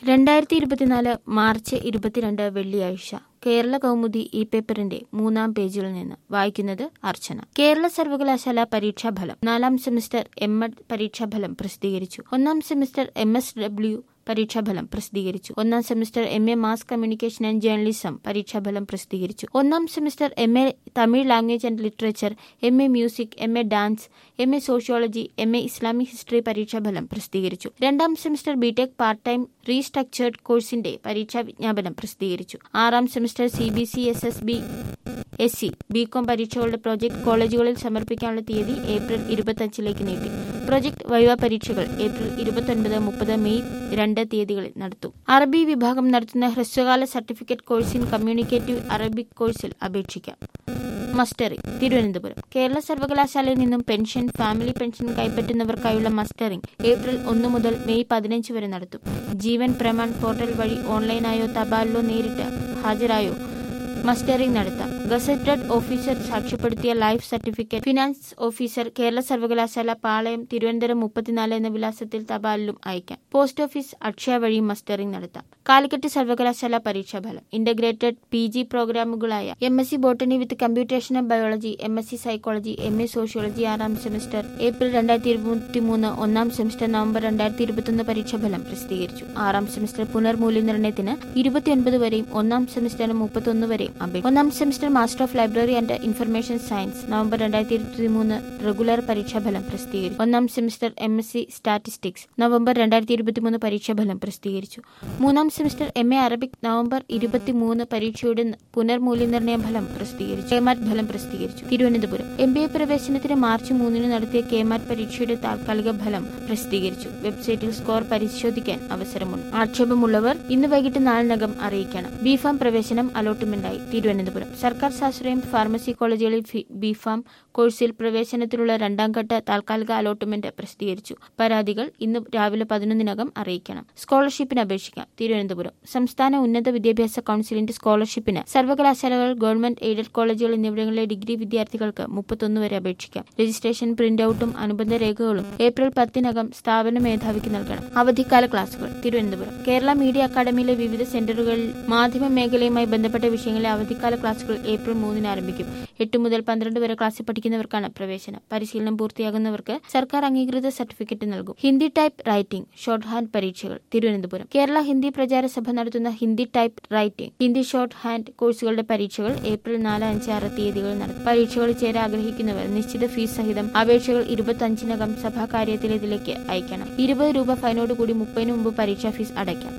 രണ്ടായിരത്തി ഇരുപത്തിനാല് മാർച്ച് ഇരുപത്തിരണ്ട് വെള്ളിയാഴ്ച കേരള കൗമുദി ഈ പേപ്പറിന്റെ മൂന്നാം പേജിൽ നിന്ന് വായിക്കുന്നത് അർച്ചന കേരള സർവകലാശാല പരീക്ഷാഫലം നാലാം സെമിസ്റ്റർ എം എഡ് പരീക്ഷാഫലം പ്രസിദ്ധീകരിച്ചു ഒന്നാം സെമിസ്റ്റർ എം എസ് ഡബ്ല്യു പരീക്ഷാഫലം പ്രസിദ്ധീകരിച്ചു ഒന്നാം semester M A mass communication and journalism പരീക്ഷാഫലം പ്രസിദ്ധീകരിച്ചു ഒന്നാം semester M A Tamil language and literature M A music M A dance M A sociology M A Islamic history പരീക്ഷാഫലം പ്രസിദ്ധീകരിച്ചു രണ്ടാം semester BTech part time restructured കോഴ്സിന്റെ പരീക്ഷാ വിജ്ഞാപനം പ്രസിദ്ധീകരിച്ചു ആറാം semester C B C S S B S C BCom പരീക്ഷകളുടെ project കോളേജുകളിൽ സമർപ്പിക്കാനുള്ള തീയതി ഏപ്രിൽ ഇരുപത്തിയഞ്ചിലേക്ക് നീട്ടി പ്രോജക്ട് വൈവ പരീക്ഷകൾ ഏപ്രിൽ ഇരുപത്തൊൻപത് മുപ്പത് മെയ് രണ്ട് തീയതികളിൽ നടത്തും അറബി വിഭാഗം നടത്തുന്ന ഹ്രസ്വകാല certificate course in communicative Arabic കോഴ്സിൽ അപേക്ഷിക്കാം മസ്റ്ററിംഗ് തിരുവനന്തപുരം കേരള സർവകലാശാലയിൽ നിന്നും പെൻഷൻ ഫാമിലി പെൻഷൻ കൈപ്പറ്റുന്നവർക്കായുള്ള മസ്റ്ററിംഗ് ഏപ്രിൽ ഒന്ന് മുതൽ മെയ് പതിനഞ്ച് വരെ നടത്തും ജീവൻ പ്രമാൺ പോർട്ടൽ വഴി ഓൺലൈനായോ തപാലിലോ നേരിട്ട് ഹാജരായോ മസ്റ്ററിംഗ് നടത്താം ഗസറ്റഡ് ഓഫീസർ സാക്ഷ്യപ്പെടുത്തിയ life certificate finance officer Kerala സർവകലാശാല പാളയം തിരുവനന്തപുരം മുപ്പത്തിനാല് എന്ന വിലാസത്തിൽ തപാലിലും അയക്കാം പോസ്റ്റ് ഓഫീസ് അക്ഷയ വഴി മസ്റ്ററിംഗ് നടത്താം കാലിക്കറ്റ് സർവകലാശാല പരീക്ഷാഫലം ഇന്റഗ്രേറ്റഡ് പി ജി പ്രോഗ്രാമുകളായ M S C botany with computational biology M S C psychology M A sociology ആറാം സെമിസ്റ്റർ ഏപ്രിൽ രണ്ടായിരത്തി ഇരുപത്തി മൂന്ന് ഒന്നാം സെമിസ്റ്റർ നവംബർ രണ്ടായിരത്തി ഇരുപത്തൊന്ന് പരീക്ഷാഫലം പ്രസിദ്ധീകരിച്ചു ആറാം സെമിസ്റ്റർ പുനർമൂല്യനിർണ്ണയത്തിന് ഇരുപത്തിയൊൻപത് വരെയും ഒന്നാം സെമിസ്റ്ററിന് മുപ്പത്തൊന്ന് വരെയും അപേക്ഷ ഒന്നാം semester master of library and information science November രണ്ടായിരത്തി ഇരുപത്തി മൂന്ന് റെഗുലർ പരീക്ഷാഫലം പ്രസിദ്ധീകരിച്ചു ഒന്നാം semester M S C statistics November രണ്ടായിരത്തി ഇരുപത്തി മൂന്ന് പരീക്ഷാഫലം പ്രസിദ്ധീകരിച്ചു മൂന്നാം semester M A Arabic November ഇരുപത്തി മൂന്ന് പരീക്ഷയുടെ പുനർമൂല്യനിർണ്ണയ ഫലം പ്രസിദ്ധീകരിച്ചു കെമാറ്റ് ഫലം പ്രസിദ്ധീകരിച്ചു തിരുവനന്തപുരം എം ബി എ പ്രവേശനത്തിന് മാർച്ച് മൂന്നിന് നടത്തിയ കെമാറ്റ് പരീക്ഷയുടെ താൽക്കാലിക ഫലം പ്രസിദ്ധീകരിച്ചു വെബ്സൈറ്റിൽ സ്കോർ പരിശോധിക്കാൻ അവസരമുണ്ട് ആക്ഷേപമുള്ളവർ ഇന്ന് വൈകിട്ട് നാലിനകം അറിയിക്കണം ബിഫാം പ്രവേശനം അലോട്ട്മെന്റായി തിരുവനന്തപുരം സർക്കാർ ശാസ്ത്രീയം ഫാർമസി കോളേജുകളിൽ ബിഫാം കോഴ്സിൽ പ്രവേശനത്തിനുള്ള രണ്ടാം ഘട്ട താൽക്കാലിക അലോട്ട്മെന്റ് പ്രസിദ്ധീകരിച്ചു പരാതികൾ ഇന്ന് രാവിലെ പതിനൊന്നിനകം അറിയിക്കണം സ്കോളർഷിപ്പിന് അപേക്ഷിക്കാം തിരുവനന്തപുരം സംസ്ഥാന ഉന്നത വിദ്യാഭ്യാസ കൌൺസിലിന്റെ സ്കോളർഷിപ്പിന് സർവകലാശാലകൾ ഗവൺമെന്റ് എയ്ഡഡ് കോളേജുകൾ എന്നിവിടങ്ങളിലെ ഡിഗ്രി വിദ്യാർത്ഥികൾക്ക് മുപ്പത്തൊന്ന് വരെ അപേക്ഷിക്കാം രജിസ്ട്രേഷൻ പ്രിന്റ് ഔട്ടും അനുബന്ധ രേഖകളും ഏപ്രിൽ പത്തിനകം സ്ഥാപന മേധാവിക്ക് നൽകണം അവധിക്കാല ക്ലാസുകൾ തിരുവനന്തപുരം കേരള മീഡിയ അക്കാദമിയിലെ വിവിധ സെന്ററുകളിൽ മാധ്യമ മേഖലയുമായി ബന്ധപ്പെട്ട വിഷയങ്ങളിലെ അവധിക്കാല ക്ലാസുകൾ ഏപ്രിൽ മൂന്നിന് ആരംഭിക്കും എട്ട് മുതൽ പന്ത്രണ്ട് വരെ ക്ലാസ്സിൽ പഠിക്കുന്നവർക്കാണ് പ്രവേശനം പരിശീലനം പൂർത്തിയാകുന്നവർക്ക് സർക്കാർ അംഗീകൃത സർട്ടിഫിക്കറ്റ് നൽകും Hindi typewriting shorthand പരീക്ഷകൾ തിരുവനന്തപുരം കേരള ഹിന്ദി പ്രചാര സഭ നടത്തുന്ന Hindi typewriting Hindi shorthand കോഴ്സുകളുടെ പരീക്ഷകൾ ഏപ്രിൽ നാല് അഞ്ച് ആറ് തീയതികളിൽ നടത്തും പരീക്ഷകളിൽ ചേരാൻ ആഗ്രഹിക്കുന്നവർ നിശ്ചിത ഫീസ് സഹിതം അപേക്ഷകൾ ഇരുപത്തഞ്ചിനകം സഭാ കാര്യത്തിലേതിലേക്ക് അയക്കണം ഇരുപത് രൂപ ഫൈനോട് കൂടി മുപ്പതിന് മുമ്പ് പരീക്ഷാ ഫീസ് അടയ്ക്കാം